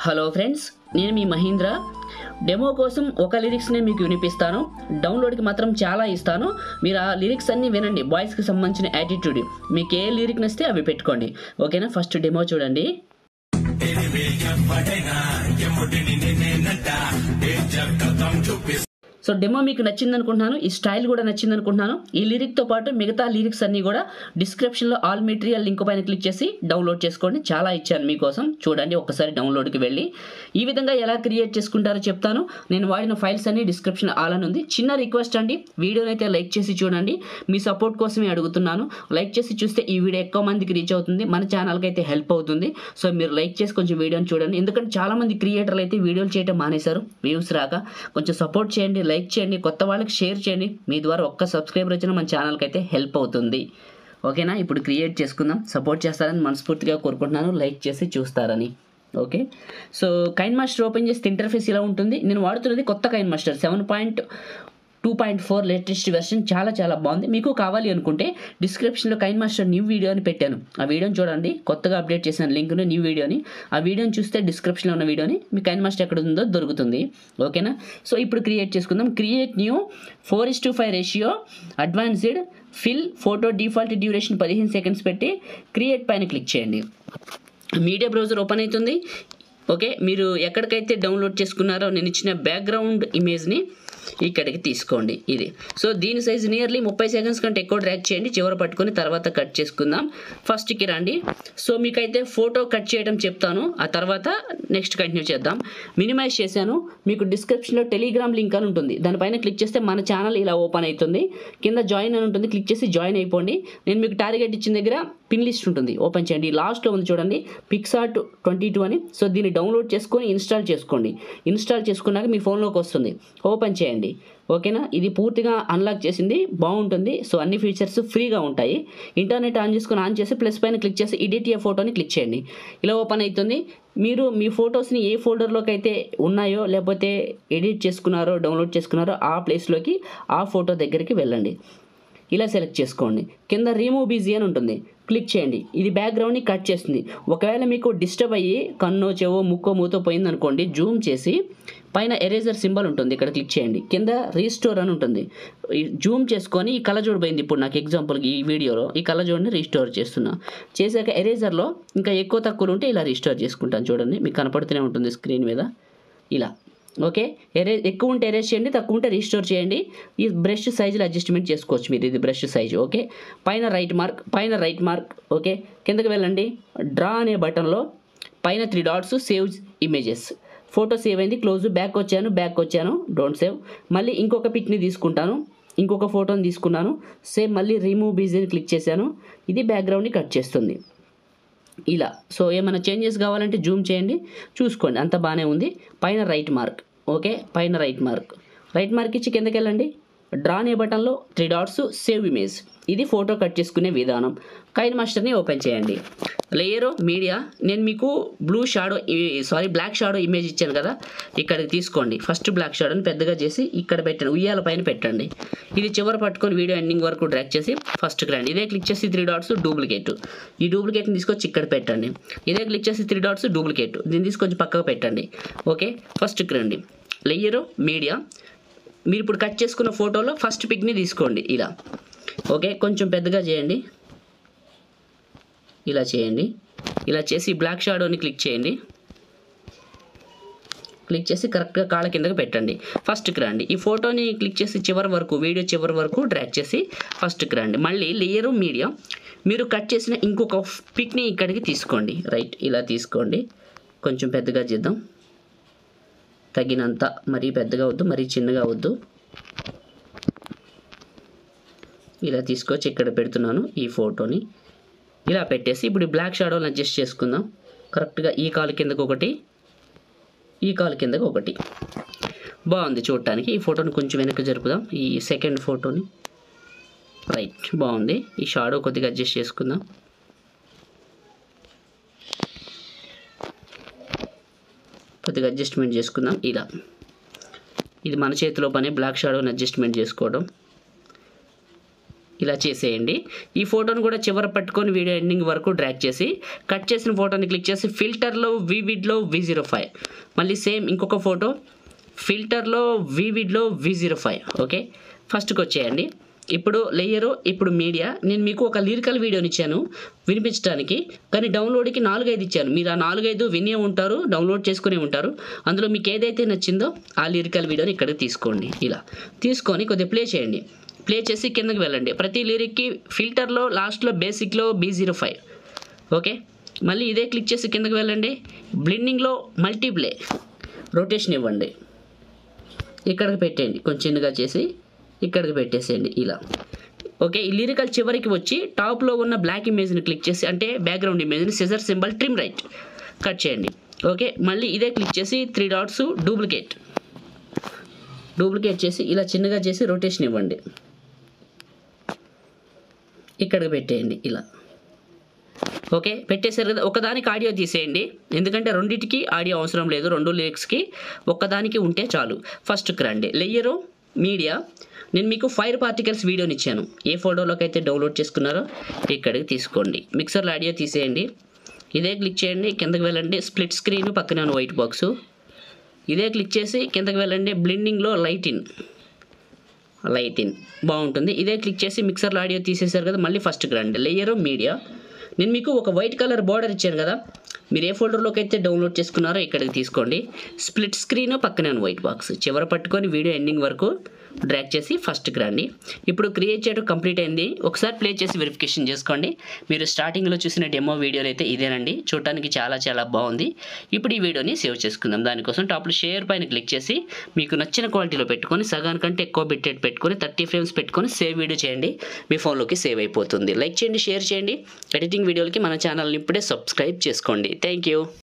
hello friends నేను మీ Mahindra demo కోసం ఒక లిరిక్స్నే మీకు వినిపిస్తాను డౌన్లోడ్కి మాత్రం చాలా ఇస్తాను మీరు ఆ లిరిక్స్ అన్నీ వినండి బాయ్స్కి సంబంధించిన యాటిట్యూడ్ మీకు ఏ లిరిక్ నస్తే అవి పెట్టుకోండి ఓకేనా ఫస్ట్ డెమో చూడండి సో డెమో మీకు నచ్చింది అనుకుంటున్నాను ఈ స్టైల్ కూడా నచ్చింది అనుకుంటున్నాను ఈ లిరిక్తో పాటు మిగతా లిరిక్స్ అన్నీ కూడా డిస్క్రిప్షన్లో ఆల్ మెటీరియల్ లింక్ పైన క్లిక్ చేసి డౌన్లోడ్ చేసుకోండి చాలా ఇచ్చాను మీకోసం చూడండి ఒకసారి డౌన్లోడ్కి వెళ్ళి ఈ విధంగా ఎలా క్రియేట్ చేసుకుంటారో చెప్తాను నేను వాడిన ఫైల్స్ అన్ని డిస్క్రిప్షన్ ఆల్ అని ఉంది చిన్న రిక్వెస్ట్ అండి వీడియోని అయితే లైక్ చేసి చూడండి మీ సపోర్ట్ కోసమే అడుగుతున్నాను లైక్ చేసి చూస్తే ఈ వీడియో ఎక్కువ మందికి రీచ్ అవుతుంది మన ఛానల్కి అయితే హెల్ప్ అవుతుంది సో మీరు లైక్ చేసి కొంచెం వీడియోని చూడండి ఎందుకంటే చాలా మంది క్రియేటర్లు అయితే వీడియోలు చేయడం మానేశారు వ్యూస్ రాక కొంచెం సపోర్ట్ చేయండి లైక్ చేయండి కొత్త వాళ్ళకి షేర్ చేయండి మీ ద్వారా ఒక్క సబ్స్క్రైబర్ వచ్చిన మన ఛానల్కి అయితే హెల్ప్ అవుతుంది ఓకేనా ఇప్పుడు క్రియేట్ చేసుకుందాం సపోర్ట్ చేస్తారని మనస్ఫూర్తిగా కోరుకుంటున్నాను లైక్ చేసి చూస్తారని okay so KineMaster open చేస్తే ఇంటర్ఫేస్ ఇలా ఉంటుంది నేను వాడుతున్నది కొత్త KineMaster seven point two point four latest version చాలా చాలా బాగుంది మీకు కావాలి అనుకుంటే డిస్క్రిప్షన్లో కైన్ మాస్టర్ న్యూ వీడియో అని పెట్టాను ఆ వీడియోని చూడండి కొత్తగా అప్డేట్ చేసిన లింక్ను న్యూ వీడియోని ఆ వీడియోని చూస్తే డిస్క్రిప్షన్లో ఉన్న వీడియోని మీ కైన్ మాస్టర్ ఎక్కడ ఉందో దొరుకుతుంది ఓకేనా సో ఇప్పుడు క్రియేట్ చేసుకుందాం create new four is to five ratio advanced fill photo default duration పదిహేను సెకండ్స్ పెట్టి క్రియేట్ పైన క్లిక్ చేయండి మీడియా బ్రౌజర్ ఓపెన్ అవుతుంది ఓకే మీరు ఎక్కడికైతే డౌన్లోడ్ చేసుకున్నారో నేను ఇచ్చిన బ్యాక్గ్రౌండ్ ఇమేజ్ని ఇక్కడికి తీసుకోండి ఇది సో దీని సైజ్ నియర్లీ ముప్పై సెకండ్స్ కంటే ఎక్కువ డ్రాక్ చేయండి చివర పట్టుకొని తర్వాత కట్ చేసుకుందాం ఫస్ట్కి రండి సో మీకైతే ఫోటో కట్ చేయడం చెప్తాను ఆ తర్వాత నెక్స్ట్ కంటిన్యూ చేద్దాం మినిమైజ్ చేశాను మీకు డిస్క్రిప్షన్లో టెలిగ్రామ్ లింక్ అని ఉంటుంది దానిపైన క్లిక్ చేస్తే మన ఛానల్ ఇలా ఓపెన్ అవుతుంది కింద జాయిన్ అని ఉంటుంది క్లిక్ చేసి జాయిన్ అయిపోండి నేను మీకు టార్గెట్ ఇచ్చిన దగ్గర పిన్ లిస్ట్ ఉంటుంది ఓపెన్ చేయండి లాస్ట్లో ఉంది చూడండి పిక్సార్ట్ ట్వంటీ టూ అని సో దీన్ని డౌన్లోడ్ చేసుకొని ఇన్స్టాల్ చేసుకోండి ఇన్స్టాల్ చేసుకున్నాక మీ ఫోన్లోకి వస్తుంది ఓపెన్ చేయండి ఓకేనా ఇది పూర్తిగా అన్లాక్ చేసింది బాగుంటుంది సో అన్ని ఫీచర్స్ ఫ్రీగా ఉంటాయి ఇంటర్నెట్ ఆన్ చేసుకొని ఆన్ చేసి ప్లస్ పైన క్లిక్ చేసి ఎడిట్ ఏ ఫోటోని క్లిక్ చేయండి ఇలా ఓపెన్ అవుతుంది మీరు మీ ఫొటోస్ని ఏ ఫోల్డర్లోకి అయితే ఉన్నాయో లేకపోతే ఎడిట్ చేసుకున్నారో డౌన్లోడ్ చేసుకున్నారో ఆ ప్లేస్లోకి ఆ ఫోటో దగ్గరికి వెళ్ళండి ఇలా సెలెక్ట్ చేసుకోండి కింద రిమూవ్ బిజీ అని ఉంటుంది క్లిక్ చేయండి ఇది బ్యాక్గ్రౌండ్ని కట్ చేస్తుంది ఒకవేళ మీకు డిస్టర్బ్ అయ్యి కన్ను చెవో ముక్కో మూతో పోయింది అనుకోండి జూమ్ చేసి పైన ఎరేజర్ సింబల్ ఉంటుంది ఇక్కడ క్లిక్ చేయండి కింద రీస్టోర్ అని ఉంటుంది జూమ్ చేసుకొని ఈ కళ్ళజోడు పోయింది ఇప్పుడు నాకు ఎగ్జాంపుల్కి ఈ వీడియోలో ఈ కళ్ళజోడిని రీస్టోర్ చేస్తున్నా చేశాక ఎరేజర్లో ఇంకా ఎక్కువ తక్కువ ఉంటే ఇలా రీస్టోర్ చేసుకుంటాను చూడండి మీకు కనపడుతూనే ఉంటుంది స్క్రీన్ మీద ఇలా ఓకే ఎరే ఎక్కువ ఉంటే ఎరేజ్ చేయండి తక్కువ ఉంటే రీస్టోర్ చేయండి ఈ బ్రష్ సైజులు అడ్జస్ట్మెంట్ చేసుకోవచ్చు మీరు ఇది బ్రష్ సైజు ఓకే పైన రైట్ మార్క్ పైన రైట్ మార్క్ ఓకే కిందకి వెళ్ళండి డ్రా అనే బటన్లో పైన three dots save images photo save అయింది క్లోజ్ బ్యాక్ వచ్చాను బ్యాక్ వచ్చాను డోంట్ సేవ్ మళ్ళీ ఇంకొక పిక్ని తీసుకుంటాను ఇంకొక ఫోటోని తీసుకున్నాను సేమ్ మళ్ళీ రిమూవ్ బీజీని క్లిక్ చేశాను ఇది బ్యాక్గ్రౌండ్ని కట్ చేస్తుంది ఇలా సో ఏమైనా చేంజెస్ కావాలంటే జూమ్ చేయండి చూసుకోండి అంత బాగానే ఉంది పైన రైట్ మార్క్ ఓకే పైన రైట్ మార్క్ రైట్ మార్క్ ఇచ్చి కిందకి వెళ్ళండి డ్రా అనే బటన్లో త్రీ డాట్స్ సేవ్ ఇమేజ్ ఇది ఫోటో కట్ చేసుకునే విధానం కైన్ మాస్టర్ని ఓపెన్ చేయండి లేయరు మీడియా నేను మీకు blue shadow sorry black shadow image ఇచ్చాను కదా ఇక్కడికి తీసుకోండి ఫస్ట్ బ్లాక్ షాడోని పెద్దగా చేసి ఇక్కడ పెట్టండి ఉయ్యాల పైన పెట్టండి ఇది చివర పట్టుకొని వీడియో ఎండింగ్ వరకు డ్రాక్ చేసి ఫస్ట్కి రండి ఇదే క్లిక్ చేసి త్రీ డాట్స్ డూప్లికేట్ ఈ డూప్లికేట్ని తీసుకొచ్చి ఇక్కడ పెట్టండి ఇదే క్లిక్ చేసి త్రీ డాట్స్ డూప్లికేట్ దీన్ని తీసుకొచ్చి పక్కకు పెట్టండి ఓకే ఫస్ట్కి రండి లేయరు మీడియా మీరు ఇప్పుడు కట్ చేసుకున్న ఫోటోలో ఫస్ట్ పిక్ని తీసుకోండి ఇలా ఓకే కొంచెం పెద్దగా చేయండి ఇలా చేయండి ఇలా చేసి బ్లాక్ షాడోని క్లిక్ చేయండి క్లిక్ చేసి కరెక్ట్గా కాళ్ళ కిందకి పెట్టండి ఫస్ట్కి రండి ఈ ఫోటోని క్లిక్ చేసి చివరి వరకు వీడియో చివరి వరకు డ్రాక్ చేసి ఫస్ట్కి రండి మళ్ళీ లేయరు మీడియా మీరు కట్ చేసిన ఇంకొక పిక్ని ఇక్కడికి తీసుకోండి రైట్ ఇలా తీసుకోండి కొంచెం పెద్దగా చేద్దాం తగినంత మరీ పెద్దగా వద్దు మరీ చిన్నగా వద్దు ఇలా తీసుకొచ్చి ఇక్కడ పెడుతున్నాను ఈ ఫోటోని ఇలా పెట్టేసి ఇప్పుడు బ్లాక్ షాడోని అడ్జస్ట్ చేసుకుందాం కరెక్ట్గా ఈ కాలు కిందకు ఒకటి ఈ కాలు కిందకు ఒకటి బాగుంది చూడటానికి ఈ ఫోటోని కొంచెం వెనక్కి జరుపుదాం ఈ సెకండ్ ఫోటోని రైట్ బాగుంది ఈ షాడో కొద్దిగా అడ్జస్ట్ చేసుకుందాం కొద్దిగా అడ్జస్ట్మెంట్ చేసుకుందాం ఇలా ఇది మన చేతిలో పని బ్లాక్ షాడోని అడ్జస్ట్మెంట్ చేసుకోవడం ఇలా చేసేయండి ఈ ఫోటోను కూడా చివర పట్టుకొని వీడియో ఎండింగ్ వరకు డ్రాగ్ చేసి కట్ చేసిన ఫోటోని క్లిక్ చేసి ఫిల్టర్లో వివిడ్లో వి జీరో ఫైవ్ మళ్ళీ సేమ్ ఇంకొక ఫోటో ఫిల్టర్లో వివిడ్లో వి జీరో ఫైవ్ ఓకే ఫస్ట్కి వచ్చేయండి ఇప్పుడు లేయరు ఇప్పుడు మీడియా నేను మీకు ఒక లిరికల్ వీడియోని ఇచ్చాను వినిపించడానికి కానీ డౌన్లోడ్కి నాలుగైదు ఇచ్చాను మీరు ఆ నాలుగైదు వినే ఉంటారు డౌన్లోడ్ చేసుకునే ఉంటారు అందులో మీకు ఏదైతే నచ్చిందో ఆ లిరికల్ వీడియోని ఇక్కడికి తీసుకోండి ఇలా తీసుకొని కొద్దిగా ప్లే చేయండి ప్లే చేసి కిందకి వెళ్ళండి ప్రతి లిరిక్కి ఫిల్టర్లో లాస్ట్లో బేసిక్లో బీ జీరో ఫైవ్ ఓకే మళ్ళీ ఇదే క్లిక్ చేసి కిందకి వెళ్ళండి బ్లిండింగ్లో మల్టీప్లే రొటేషన్ ఇవ్వండి ఇక్కడికి పెట్టేయండి కొంచెం చిన్నగా చేసి ఇక్కడికి పెట్టేసేయండి ఇలా ఓకే ఈ లిరికల్ చివరికి వచ్చి టాప్లో ఉన్న బ్లాక్ ఇమేజ్ని క్లిక్ చేసి అంటే బ్యాక్గ్రౌండ్ ఇమేజ్ని scissor symbol trim right cut చేయండి ఓకే మళ్ళీ ఇదే క్లిక్ చేసి త్రీ డాట్స్ డూప్లికేట్ డూప్లికేట్ చేసి ఇలా చిన్నగా చేసి రొటేషన్ ఇవ్వండి ఇక్కడికి పెట్టేయండి ఇలా ఓకే పెట్టేశారు కదా ఒకదానికి ఆడియో తీసేయండి ఎందుకంటే రెండింటికి ఆడియో అవసరం లేదు రెండు లిరిక్స్కి ఒక్కదానికి ఉంటే చాలు ఫస్ట్కి రండి లేయరు మీడియా నేను మీకు ఫైర్ పార్టికల్స్ వీడియోని ఇచ్చాను ఏ ఫోటోలోకి అయితే డౌన్లోడ్ చేసుకున్నారో ఇక్కడికి తీసుకోండి మిక్సర్లో ఆడియో తీసేయండి ఇదే క్లిక్ చేయండి కిందకి వెళ్ళండి స్ప్లిట్ స్క్రీన్ పక్కనే ఉన్న వైట్ బాక్సు ఇదే క్లిక్ చేసి కిందకి వెళ్ళండి బ్లిండింగ్లో లైట్ ఇన్ లైట్ ఇన్ బాగుంటుంది ఇదే క్లిక్ చేసి మిక్సర్లో ఆడియో తీసేశారు కదా మళ్ళీ ఫస్ట్కి రండి లేయరు మీడియా నేను మీకు ఒక వైట్ కలర్ బార్డర్ ఇచ్చాను కదా మీరు ఏ ఫోల్డర్లోకి అయితే డౌన్లోడ్ చేసుకున్నారో ఇక్కడికి తీసుకోండి స్ప్లిట్ స్క్రీన్ పక్కనే ఉన్న వైట్ బాక్స్ చివర పట్టుకొని వీడియో ఎండింగ్ వరకు డ్రాగ్ చేసి ఫస్ట్కి రండి ఇప్పుడు క్రియేట్ చేయడం కంప్లీట్ అయింది ఒకసారి ప్లే చేసి వెరిఫికేషన్ చేసుకోండి మీరు స్టార్టింగ్లో చూసిన డెమో వీడియోలు అయితే ఇదేనండి చూడటానికి చాలా చాలా బాగుంది ఇప్పుడు ఈ వీడియోని సేవ్ చేసుకుందాం దానికోసం టాప్లో షేర్ పైన క్లిక్ చేసి మీకు నచ్చిన క్వాలిటీలో పెట్టుకొని సగానికంటే ఎక్కువ బిట్టెడ్ పెట్టుకొని థర్టీ ఫ్రేమ్స్ పెట్టుకొని సేవ్ వీడియో చేయండి మీ ఫోన్లోకి సేవ్ అయిపోతుంది లైక్ చేయండి షేర్ చేయండి ఎడిటింగ్ వీడియోలకి మన ఛానల్ని ఇప్పుడే సబ్స్క్రైబ్ చేసుకోండి థ్యాంక్ యూ